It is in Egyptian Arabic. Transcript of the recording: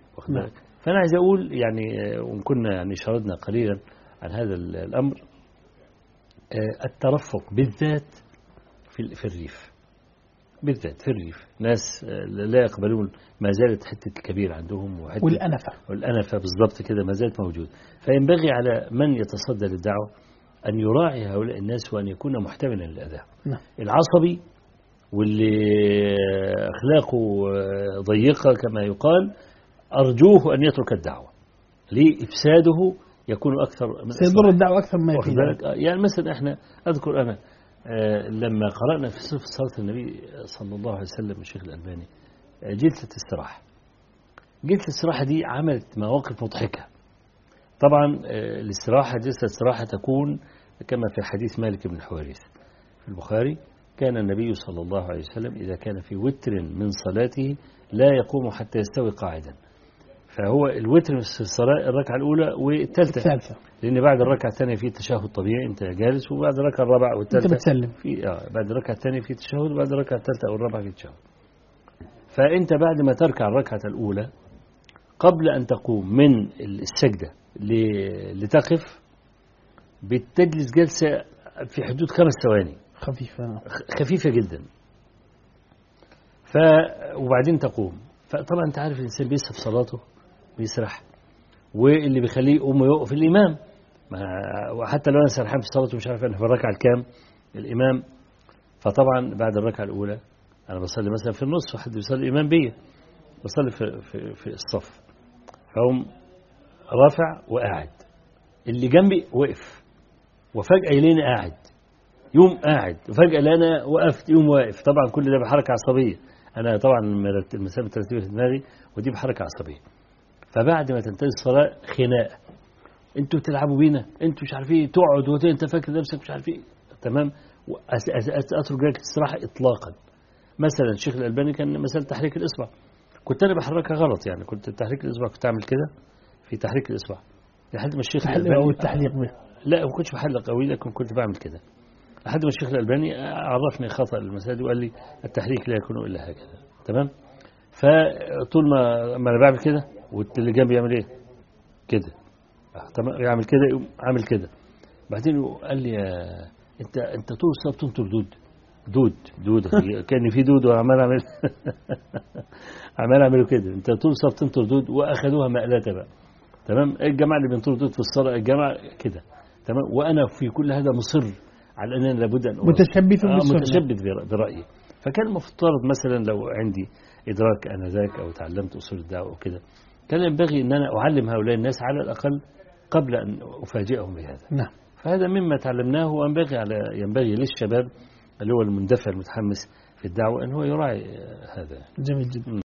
واخد نعم. بالك فانا عايز اقول يعني آه، وان كنا يعني شردنا قليلا عن هذا ال- الامر آه، الترفق بالذات في ال- في الريف بالذات في الريف ناس آه، لا يقبلون ما زالت حته الكبير عندهم وحته والأنفة والأنفة بالضبط كده ما زالت موجود فينبغي على من يتصدى للدعوة أن يراعي هؤلاء الناس وأن يكون محتملا للأذى نعم. العصبي واللي أخلاقه ضيقة كما يقال أرجوه أن يترك الدعوة لإفساده يكون أكثر من سيضر الدعوة أكثر ما واخد يفيد بالك آه، يعني مثلا احنا اذكر انا آه، لما قرانا في صفه صلاه النبي صلى الله عليه وسلم الشيخ الالباني آه، جلسه استراحه جلسه الاستراحه دي عملت مواقف مضحكه طبعا آه، الاستراحه جلسه الاستراحه تكون كما في حديث مالك بن الحوارث في البخاري كان النبي صلى الله عليه وسلم اذا كان في وتر من صلاته لا يقوم حتى يستوي قاعدا فهو الوتر في الصلاه الركعه الاولى والثالثه الثالثة لان بعد الركعه الثانيه في تشهد طبيعي انت جالس وبعد الركعه الرابعه أنت والثالثه بتسلم في آه بعد الركعه الثانيه في تشهد وبعد الركعه الثالثه او الرابعه في تشهد فانت بعد ما تركع الركعه الاولى قبل ان تقوم من السجده ل- لتقف بتجلس جلسه في حدود خمس ثواني خفيفة خ- خفيفه جدا ف وبعدين تقوم فطبعا انت عارف الانسان بيسرح في صلاته بيسرح واللي بيخليه يقوم ويقف الامام ما وحتى لو انا سرحان في صلاته مش عارف انا في الركعه الكام الامام فطبعا بعد الركعه الاولى انا بصلي مثلا في النص وحد بيصلي امام بيا بصلي في في, في الصف فاقوم رافع وقاعد اللي جنبي وقف وفجاه يلاقيني قاعد يوم قاعد وفجاه لا انا وقفت يوم واقف طبعا كل ده بحركه عصبيه انا طبعا مرت- المسافه الترتيبيه في دماغي ودي بحركه عصبيه فبعد ما تنتهي الصلاه خناقه انتوا بتلعبوا بينا انتوا مش عارف ايه تقعد وت- انت فاكر نفسك مش عارف ايه تمام وأس- أس- أس- اترك جلسه استراحه اطلاقا مثلا الشيخ الالباني كان مثلا تحريك الاصبع كنت انا بحركها غلط يعني كنت تحريك الاصبع كنت اعمل كده في تحريك الاصبع لحد ما الشيخ تحليق أو التحليق به لا ما كنتش بحلق قوي لكن كنت بعمل كده لحد ما الشيخ الألباني عرفني خطأ المسألة وقال لي التحريك لا يكون إلا هكذا تمام فطول ما ما أنا بعمل كده واللي جنبي يعمل إيه كده آه، تمام يعمل كده يقوم عامل كده بعدين قال لي يا أنت أنت طول الصلاة بتنطر دود دود دود كان في دود وعمال اعمل عمال اعمله كده انت طول الصلاه بتنطر دود واخذوها مقلته بقى تمام الجماعه اللي بينطروا دود في الصلاه الجماعه كده تمام وانا في كل هذا مصر على انني لابد ان أواصل. متشبث آه بالسنة متشبث برأ- برأيي فكان المفترض مثلا لو عندي إدراك آنذاك أو تعلمت أصول الدعوة وكده كان ينبغي أن أنا أعلم هؤلاء الناس على الأقل قبل أن أفاجئهم بهذا نعم فهذا مما تعلمناه وينبغي على ينبغي للشباب اللي هو المندفع المتحمس في الدعوة أن هو يراعي آه، هذا جميل جدا